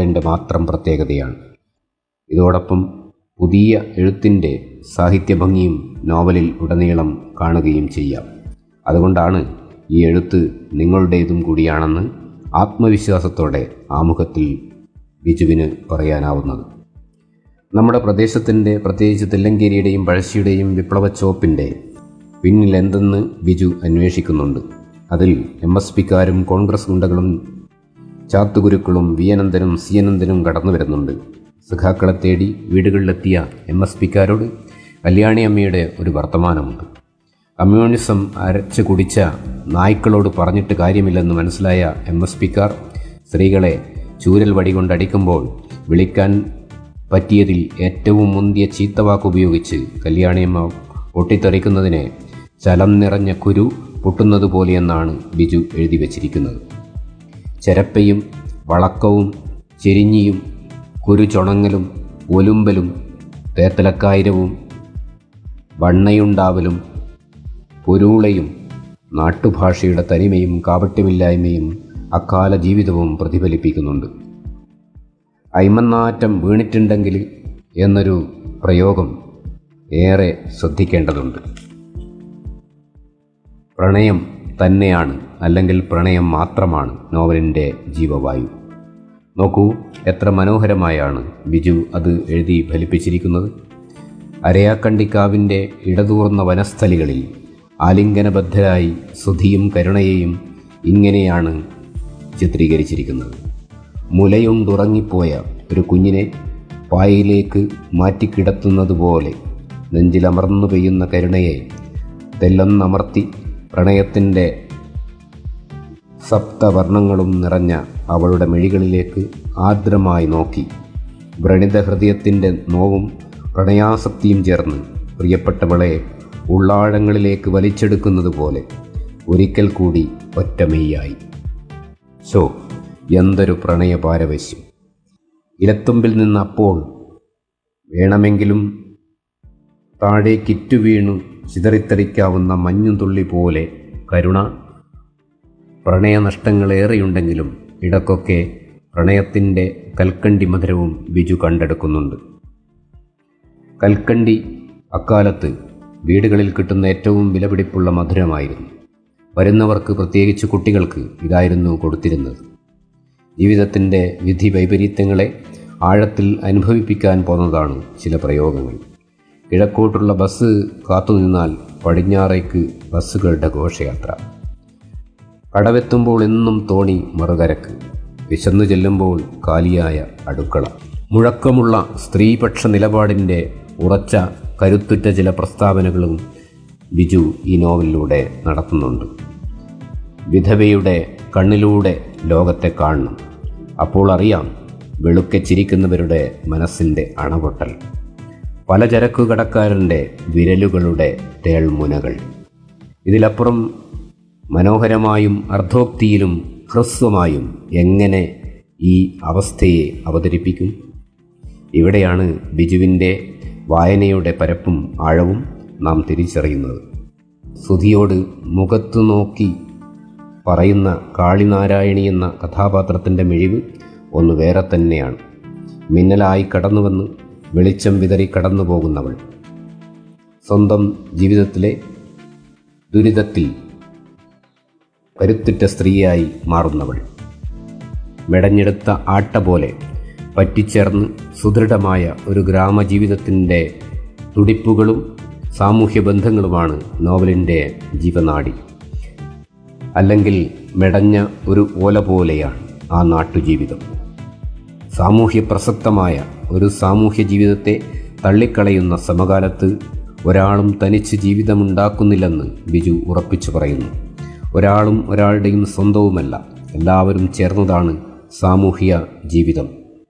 നോവലിൻ്റെ മാത്രം പ്രത്യേകതയാണ് ഇതോടൊപ്പം പുതിയ എഴുത്തിൻ്റെ സാഹിത്യഭംഗിയും നോവലിൽ ഉടനീളം കാണുകയും ചെയ്യാം അതുകൊണ്ടാണ് ഈ എഴുത്ത് നിങ്ങളുടേതും കൂടിയാണെന്ന് ആത്മവിശ്വാസത്തോടെ ആമുഖത്തിൽ ബിജുവിന് പറയാനാവുന്നത് നമ്മുടെ പ്രദേശത്തിൻ്റെ പ്രത്യേകിച്ച് തെല്ലങ്കേരിയുടെയും പഴശ്ശിയുടെയും വിപ്ലവച്ചോപ്പിൻ്റെ പിന്നിൽ എന്തെന്ന് ബിജു അന്വേഷിക്കുന്നുണ്ട് അതിൽ എം എസ് പിക്കാരും കോൺഗ്രസ് ഗുണ്ടകളും ചാത്തുകുരുക്കളും വി അനന്തനും സി അനന്തനും കടന്നു വരുന്നുണ്ട് സഖാക്കളെ തേടി വീടുകളിലെത്തിയ എം എസ് പിക്കാരോട് കല്യാണി അമ്മയുടെ ഒരു വർത്തമാനമുണ്ട് കമ്മ്യൂണിസം അരച്ച് കുടിച്ച നായ്ക്കളോട് പറഞ്ഞിട്ട് കാര്യമില്ലെന്ന് മനസ്സിലായ എം എസ് പിക്കാർ സ്ത്രീകളെ ചൂരൽ വടി കൊണ്ടടിക്കുമ്പോൾ വിളിക്കാൻ പറ്റിയതിൽ ഏറ്റവും മുന്തിയ ചീത്തവാക്ക് ഉപയോഗിച്ച് കല്യാണിയമ്മ പൊട്ടിത്തെറിക്കുന്നതിനെ ചലം നിറഞ്ഞ കുരു പൊട്ടുന്നത് പോലെയെന്നാണ് ബിജു എഴുതി വച്ചിരിക്കുന്നത് ചെരപ്പയും വളക്കവും ചെരിഞ്ഞിയും കുരു ചുണങ്ങലും ഒലുമ്പലും തേത്തലക്കായിരവും വണ്ണയുണ്ടാവലും പൊരുളയും നാട്ടുഭാഷയുടെ തനിമയും കാപട്യമില്ലായ്മയും അക്കാല ജീവിതവും പ്രതിഫലിപ്പിക്കുന്നുണ്ട് അയ്മന്നാറ്റം വീണിട്ടുണ്ടെങ്കിൽ എന്നൊരു പ്രയോഗം ഏറെ ശ്രദ്ധിക്കേണ്ടതുണ്ട് പ്രണയം തന്നെയാണ് അല്ലെങ്കിൽ പ്രണയം മാത്രമാണ് നോവലിൻ്റെ ജീവവായു നോക്കൂ എത്ര മനോഹരമായാണ് ബിജു അത് എഴുതി ഫലിപ്പിച്ചിരിക്കുന്നത് അരയാക്കണ്ടിക്കാവിൻ്റെ ഇടതൂർന്ന വനസ്ഥലികളിൽ ആലിംഗനബദ്ധരായി സുധിയും കരുണയെയും ഇങ്ങനെയാണ് ചിത്രീകരിച്ചിരിക്കുന്നത് മുലയുണ്ടുറങ്ങിപ്പോയ ഒരു കുഞ്ഞിനെ പായയിലേക്ക് മാറ്റിക്കിടത്തുന്നതുപോലെ നെഞ്ചിലമർന്നു പെയ്യുന്ന കരുണയെ തെല്ലൊന്നമർത്തി പ്രണയത്തിൻ്റെ സപ്തവർണ്ണങ്ങളും നിറഞ്ഞ അവളുടെ മിഴികളിലേക്ക് ആർദ്രമായി നോക്കി വ്രണിത ഹൃദയത്തിൻ്റെ നോവും പ്രണയാസക്തിയും ചേർന്ന് പ്രിയപ്പെട്ടവളെ ഉള്ളാഴങ്ങളിലേക്ക് വലിച്ചെടുക്കുന്നത് പോലെ ഒരിക്കൽ കൂടി ഒറ്റമെയ്യായി ശോ എന്തൊരു പ്രണയ പാരവശ്യം ഇലത്തുമ്പിൽ നിന്ന് അപ്പോൾ വേണമെങ്കിലും താഴേക്കിറ്റു വീണു ചിതറിത്തെറിക്കാവുന്ന മഞ്ഞുതുള്ളി പോലെ കരുണ പ്രണയനഷ്ടങ്ങളേറെയുണ്ടെങ്കിലും ഇടക്കൊക്കെ പ്രണയത്തിൻ്റെ കൽക്കണ്ടി മധുരവും ബിജു കണ്ടെടുക്കുന്നുണ്ട് കൽക്കണ്ടി അക്കാലത്ത് വീടുകളിൽ കിട്ടുന്ന ഏറ്റവും വിലപിടിപ്പുള്ള മധുരമായിരുന്നു വരുന്നവർക്ക് പ്രത്യേകിച്ച് കുട്ടികൾക്ക് ഇതായിരുന്നു കൊടുത്തിരുന്നത് ജീവിതത്തിൻ്റെ വിധി വൈപരീത്യങ്ങളെ ആഴത്തിൽ അനുഭവിപ്പിക്കാൻ പോന്നതാണ് ചില പ്രയോഗങ്ങൾ കിഴക്കോട്ടുള്ള ബസ് കാത്തുനിന്നാൽ പടിഞ്ഞാറേക്ക് ബസ്സുകളുടെ ഘോഷയാത്ര കടവെത്തുമ്പോൾ എന്നും തോണി മറുകരക്ക് വിശന്നു ചെല്ലുമ്പോൾ കാലിയായ അടുക്കള മുഴക്കമുള്ള സ്ത്രീപക്ഷ നിലപാടിൻ്റെ ഉറച്ച കരുത്തുറ്റ ചില പ്രസ്താവനകളും ബിജു ഈ നോവലിലൂടെ നടത്തുന്നുണ്ട് വിധവയുടെ കണ്ണിലൂടെ ലോകത്തെ കാണണം അപ്പോൾ അറിയാം വെളുക്കെ ചിരിക്കുന്നവരുടെ മനസ്സിൻ്റെ അണപൊട്ടൽ പലചരക്കു കടക്കാരൻ്റെ വിരലുകളുടെ തേൾമുനകൾ ഇതിലപ്പുറം മനോഹരമായും അർദ്ധോക്തിയിലും ഹ്രസ്വമായും എങ്ങനെ ഈ അവസ്ഥയെ അവതരിപ്പിക്കും ഇവിടെയാണ് ബിജുവിൻ്റെ വായനയുടെ പരപ്പും ആഴവും നാം തിരിച്ചറിയുന്നത് സുധിയോട് മുഖത്തു നോക്കി പറയുന്ന കാളിനാരായണി എന്ന കഥാപാത്രത്തിൻ്റെ മിഴിവ് ഒന്ന് വേറെ തന്നെയാണ് മിന്നലായി കടന്നുവന്ന് വെളിച്ചം വിതറി കടന്നു പോകുന്നവൾ സ്വന്തം ജീവിതത്തിലെ ദുരിതത്തിൽ കരുത്തുറ്റ സ്ത്രീയായി മാറുന്നവൾ മെടഞ്ഞെടുത്ത ആട്ട പോലെ പറ്റിച്ചേർന്ന് സുദൃഢമായ ഒരു ഗ്രാമജീവിതത്തിൻ്റെ തുടിപ്പുകളും സാമൂഹ്യ ബന്ധങ്ങളുമാണ് നോവലിൻ്റെ ജീവനാടി അല്ലെങ്കിൽ മെടഞ്ഞ ഒരു ഓല പോലെയാണ് ആ നാട്ടുജീവിതം സാമൂഹ്യ പ്രസക്തമായ ഒരു സാമൂഹ്യ ജീവിതത്തെ തള്ളിക്കളയുന്ന സമകാലത്ത് ഒരാളും തനിച്ച് ജീവിതമുണ്ടാക്കുന്നില്ലെന്ന് ബിജു ഉറപ്പിച്ചു പറയുന്നു ഒരാളും ഒരാളുടെയും സ്വന്തവുമല്ല എല്ലാവരും ചേർന്നതാണ് സാമൂഹ്യ ജീവിതം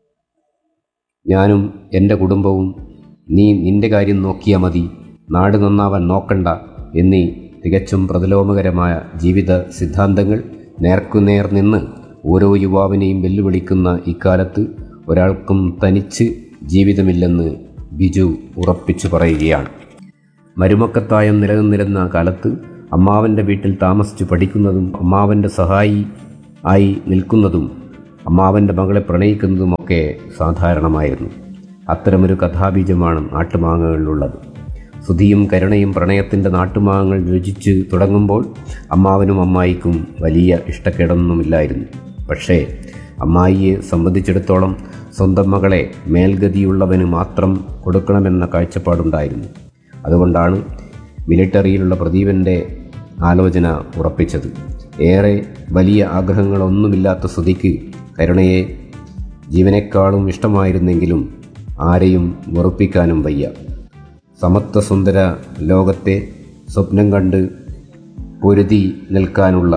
ഞാനും എൻ്റെ കുടുംബവും നീ നിന്റെ കാര്യം നോക്കിയാൽ മതി നാട് നന്നാവാൻ നോക്കണ്ട എന്നീ തികച്ചും പ്രതിലോമകരമായ ജീവിത സിദ്ധാന്തങ്ങൾ നേർക്കുനേർ നിന്ന് ഓരോ യുവാവിനെയും വെല്ലുവിളിക്കുന്ന ഇക്കാലത്ത് ഒരാൾക്കും തനിച്ച് ജീവിതമില്ലെന്ന് ബിജു ഉറപ്പിച്ചു പറയുകയാണ് മരുമക്കത്തായം നിലനിന്നിരുന്ന കാലത്ത് അമ്മാവൻ്റെ വീട്ടിൽ താമസിച്ചു പഠിക്കുന്നതും അമ്മാവൻ്റെ സഹായി ആയി നിൽക്കുന്നതും അമ്മാവൻ്റെ മകളെ പ്രണയിക്കുന്നതുമൊക്കെ സാധാരണമായിരുന്നു അത്തരമൊരു കഥാബീജമാണ് നാട്ടുമാങ്ങകളിലുള്ളത് സുധിയും കരുണയും പ്രണയത്തിൻ്റെ നാട്ടുമാങ്ങകൾ രുചിച്ച് തുടങ്ങുമ്പോൾ അമ്മാവനും അമ്മായിക്കും വലിയ ഇഷ്ടക്കേടൊന്നുമില്ലായിരുന്നു പക്ഷേ അമ്മായിയെ സംബന്ധിച്ചിടത്തോളം സ്വന്തം മകളെ മേൽഗതിയുള്ളവന് മാത്രം കൊടുക്കണമെന്ന കാഴ്ചപ്പാടുണ്ടായിരുന്നു അതുകൊണ്ടാണ് മിലിട്ടറിയിലുള്ള പ്രദീപൻ്റെ ആലോചന ഉറപ്പിച്ചത് ഏറെ വലിയ ആഗ്രഹങ്ങളൊന്നുമില്ലാത്ത സുധിക്ക് കരുണയെ ജീവനേക്കാളും ഇഷ്ടമായിരുന്നെങ്കിലും ആരെയും വെറുപ്പിക്കാനും വയ്യ സമത്വസുന്ദര ലോകത്തെ സ്വപ്നം കണ്ട് പൊരുതി നിൽക്കാനുള്ള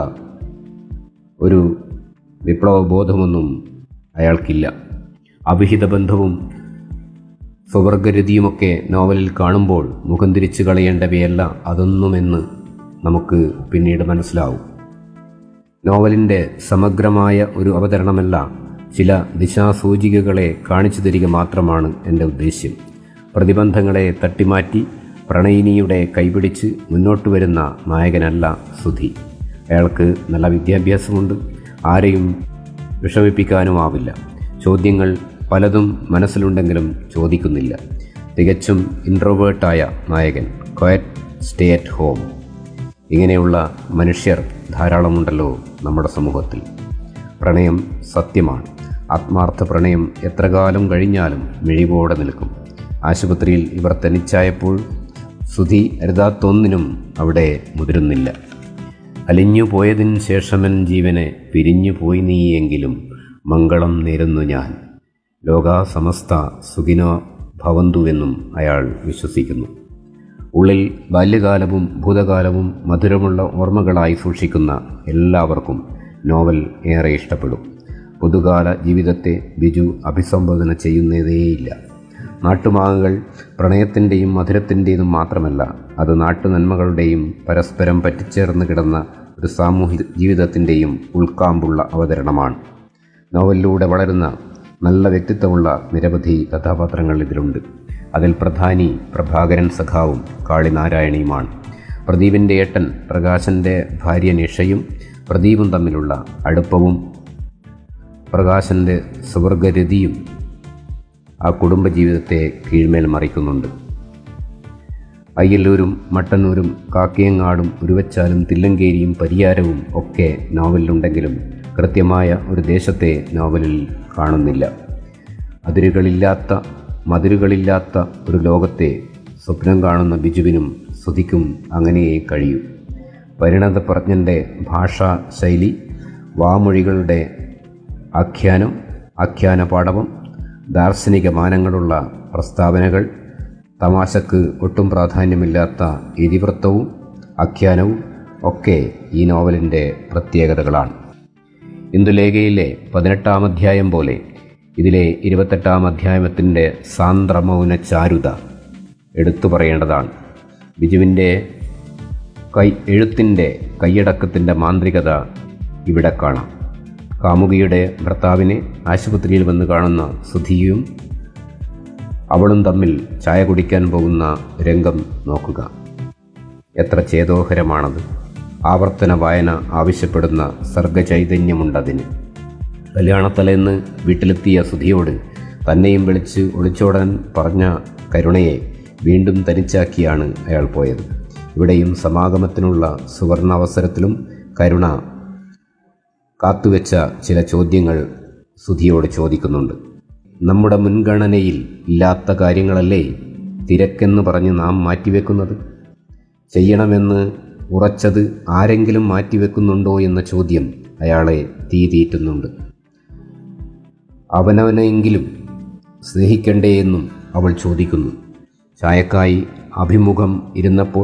ഒരു വിപ്ലവബോധമൊന്നും അയാൾക്കില്ല അവിഹിത ബന്ധവും സ്വവർഗരതിയുമൊക്കെ നോവലിൽ കാണുമ്പോൾ മുഖം തിരിച്ചു കളയേണ്ടവയല്ല അതൊന്നുമെന്ന് നമുക്ക് പിന്നീട് മനസ്സിലാവും നോവലിൻ്റെ സമഗ്രമായ ഒരു അവതരണമല്ല ചില ദിശാസൂചികകളെ കാണിച്ചു തരിക മാത്രമാണ് എൻ്റെ ഉദ്ദേശ്യം പ്രതിബന്ധങ്ങളെ തട്ടിമാറ്റി പ്രണയിനിയുടെ കൈപിടിച്ച് മുന്നോട്ട് വരുന്ന നായകനല്ല സുധി അയാൾക്ക് നല്ല വിദ്യാഭ്യാസമുണ്ട് ആരെയും വിഷമിപ്പിക്കാനുമാവില്ല ചോദ്യങ്ങൾ പലതും മനസ്സിലുണ്ടെങ്കിലും ചോദിക്കുന്നില്ല തികച്ചും ഇൻട്രോവേർട്ടായ നായകൻ ക്വയറ്റ് സ്റ്റേ അറ്റ് ഹോം ഇങ്ങനെയുള്ള മനുഷ്യർ ധാരാളമുണ്ടല്ലോ നമ്മുടെ സമൂഹത്തിൽ പ്രണയം സത്യമാണ് ആത്മാർത്ഥ പ്രണയം എത്ര കാലം കഴിഞ്ഞാലും മിഴിവോടെ നിൽക്കും ആശുപത്രിയിൽ ഇവർ തനിച്ചായപ്പോൾ സുധി അരുതാത്തൊന്നിനും അവിടെ മുതിരുന്നില്ല അലിഞ്ഞു പോയതിന് ശേഷമൻ ജീവനെ പിരിഞ്ഞു പോയി നീയെങ്കിലും മംഗളം നേരുന്നു ഞാൻ ലോകാ സമസ്ത സുഖിനോ ഭവന്തുവെന്നും അയാൾ വിശ്വസിക്കുന്നു ഉള്ളിൽ ബാല്യകാലവും ഭൂതകാലവും മധുരമുള്ള ഓർമ്മകളായി സൂക്ഷിക്കുന്ന എല്ലാവർക്കും നോവൽ ഏറെ ഇഷ്ടപ്പെടും പുതുകാല ജീവിതത്തെ ബിജു അഭിസംബോധന ചെയ്യുന്നതേയില്ല നാട്ടുമാങ്ങകൾ പ്രണയത്തിൻ്റെയും മധുരത്തിൻ്റെതും മാത്രമല്ല അത് നാട്ടുനന്മകളുടെയും പരസ്പരം പറ്റിച്ചേർന്ന് കിടന്ന ഒരു സാമൂഹിക ജീവിതത്തിൻ്റെയും ഉൾക്കാമ്പുള്ള അവതരണമാണ് നോവലിലൂടെ വളരുന്ന നല്ല വ്യക്തിത്വമുള്ള നിരവധി കഥാപാത്രങ്ങൾ ഇതിലുണ്ട് അതിൽ പ്രധാനി പ്രഭാകരൻ സഖാവും കാളിനാരായണിയുമാണ് പ്രദീപിൻ്റെ ഏട്ടൻ പ്രകാശൻ്റെ ഭാര്യ നിഷയും പ്രദീപും തമ്മിലുള്ള അടുപ്പവും പ്രകാശൻ്റെ സുവർഗരതിയും ആ കുടുംബജീവിതത്തെ കീഴ്മേൽ മറിക്കുന്നുണ്ട് അയ്യല്ലൂരും മട്ടന്നൂരും കാക്കയങ്ങാടും ഉരുവച്ചാലും തില്ലങ്കേരിയും പരിയാരവും ഒക്കെ നോവലിലുണ്ടെങ്കിലും കൃത്യമായ ഒരു ദേശത്തെ നോവലിൽ കാണുന്നില്ല അതിരുകളില്ലാത്ത മതിരുകളില്ലാത്ത ഒരു ലോകത്തെ സ്വപ്നം കാണുന്ന ബിജുവിനും സുധിക്കും അങ്ങനെയേ കഴിയൂ പരിണതപ്രജ്ഞൻ്റെ ഭാഷാ ശൈലി വാമൊഴികളുടെ ആഖ്യാനം ആഖ്യാന പാടവം ദാർശനിക മാനങ്ങളുള്ള പ്രസ്താവനകൾ തമാശക്ക് ഒട്ടും പ്രാധാന്യമില്ലാത്ത ഇതിവൃത്തവും ആഖ്യാനവും ഒക്കെ ഈ നോവലിൻ്റെ പ്രത്യേകതകളാണ് ഇന്ദുലേഖയിലെ പതിനെട്ടാം അധ്യായം പോലെ ഇതിലെ ഇരുപത്തെട്ടാം അധ്യായത്തിൻ്റെ സാന്ദ്രമൗന ചാരുത എടുത്തു പറയേണ്ടതാണ് ബിജുവിൻ്റെ കൈ എഴുത്തിൻ്റെ കൈയടക്കത്തിൻ്റെ മാന്ത്രികത ഇവിടെ കാണാം കാമുകിയുടെ ഭർത്താവിനെ ആശുപത്രിയിൽ വന്ന് കാണുന്ന സുധിയും അവളും തമ്മിൽ ചായ കുടിക്കാൻ പോകുന്ന രംഗം നോക്കുക എത്ര ചേതോഹരമാണത് ആവർത്തന വായന ആവശ്യപ്പെടുന്ന സർഗചൈതന്യമുണ്ടതിന് കല്യാണത്തലേന്ന് വീട്ടിലെത്തിയ സുധിയോട് തന്നെയും വിളിച്ച് ഒളിച്ചോടാൻ പറഞ്ഞ കരുണയെ വീണ്ടും തനിച്ചാക്കിയാണ് അയാൾ പോയത് ഇവിടെയും സമാഗമത്തിനുള്ള സുവർണാവസരത്തിലും കരുണ കാത്തുവെച്ച ചില ചോദ്യങ്ങൾ സുധിയോട് ചോദിക്കുന്നുണ്ട് നമ്മുടെ മുൻഗണനയിൽ ഇല്ലാത്ത കാര്യങ്ങളല്ലേ തിരക്കെന്ന് പറഞ്ഞ് നാം മാറ്റിവെക്കുന്നത് ചെയ്യണമെന്ന് ഉറച്ചത് ആരെങ്കിലും മാറ്റിവെക്കുന്നുണ്ടോ എന്ന ചോദ്യം അയാളെ തീതീറ്റുന്നുണ്ട് അവനവനെങ്കിലും സ്നേഹിക്കണ്ടേ എന്നും അവൾ ചോദിക്കുന്നു ചായക്കായി അഭിമുഖം ഇരുന്നപ്പോൾ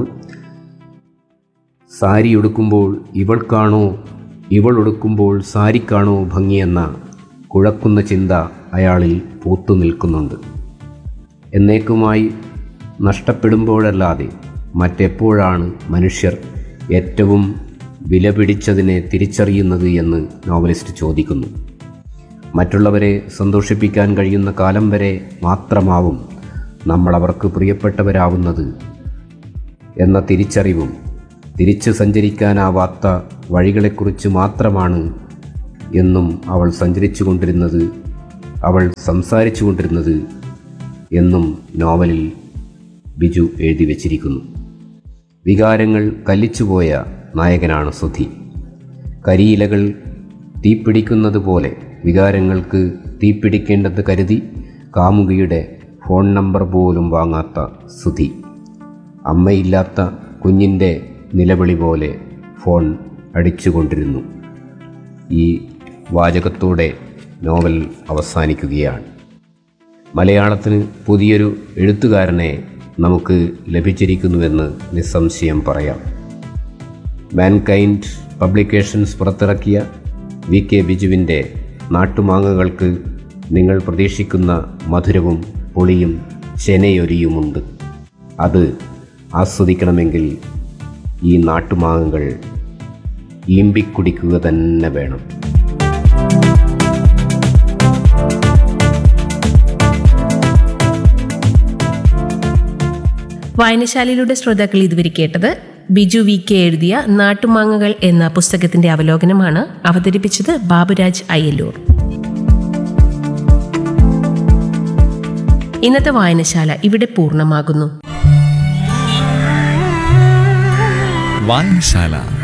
സാരി ഉടുക്കുമ്പോൾ ഇവൾക്കാണോ ഇവൾ ഉടുക്കുമ്പോൾ സാരിക്കാണോ ഭംഗിയെന്ന കുഴക്കുന്ന ചിന്ത അയാളിൽ പൂത്തു നിൽക്കുന്നുണ്ട് എന്നേക്കുമായി നഷ്ടപ്പെടുമ്പോഴല്ലാതെ മറ്റെപ്പോഴാണ് മനുഷ്യർ ഏറ്റവും വിലപിടിച്ചതിനെ തിരിച്ചറിയുന്നത് എന്ന് നോവലിസ്റ്റ് ചോദിക്കുന്നു മറ്റുള്ളവരെ സന്തോഷിപ്പിക്കാൻ കഴിയുന്ന കാലം വരെ മാത്രമാവും നമ്മൾ അവർക്ക് പ്രിയപ്പെട്ടവരാവുന്നത് എന്ന തിരിച്ചറിവും തിരിച്ചു സഞ്ചരിക്കാനാവാത്ത വഴികളെക്കുറിച്ച് മാത്രമാണ് എന്നും അവൾ സഞ്ചരിച്ചു കൊണ്ടിരുന്നത് അവൾ സംസാരിച്ചു കൊണ്ടിരുന്നത് എന്നും നോവലിൽ ബിജു എഴുതി വച്ചിരിക്കുന്നു വികാരങ്ങൾ കല്ലിച്ചുപോയ നായകനാണ് സുധി കരിയിലകൾ തീപിടിക്കുന്നത് പോലെ വികാരങ്ങൾക്ക് തീപിടിക്കേണ്ടത് കരുതി കാമുകിയുടെ ഫോൺ നമ്പർ പോലും വാങ്ങാത്ത സുധി അമ്മയില്ലാത്ത കുഞ്ഞിൻ്റെ നിലവിളി പോലെ ഫോൺ അടിച്ചുകൊണ്ടിരുന്നു ഈ വാചകത്തോടെ നോവൽ അവസാനിക്കുകയാണ് മലയാളത്തിന് പുതിയൊരു എഴുത്തുകാരനെ നമുക്ക് ലഭിച്ചിരിക്കുന്നുവെന്ന് നിസ്സംശയം പറയാം മാൻകൈൻഡ് പബ്ലിക്കേഷൻസ് പുറത്തിറക്കിയ വി കെ ബിജുവിൻ്റെ നാട്ടുമാങ്ങകൾക്ക് നിങ്ങൾ പ്രതീക്ഷിക്കുന്ന മധുരവും പുളിയും ചെനയൊരിയുമുണ്ട് അത് ആസ്വദിക്കണമെങ്കിൽ ഈ നാട്ടുമാങ്ങകൾ ഈമ്പിക്കുടിക്കുക തന്നെ വേണം വായനശാലയിലൂടെ ശ്രോതാക്കൾ ഇതുവരെ കേട്ടത് ബിജു വി കെ എഴുതിയ നാട്ടുമാങ്ങകൾ എന്ന പുസ്തകത്തിന്റെ അവലോകനമാണ് അവതരിപ്പിച്ചത് ബാബുരാജ് അയ്യല്ലൂർ ഇന്നത്തെ വായനശാല ഇവിടെ പൂർണ്ണമാകുന്നു വായനശാല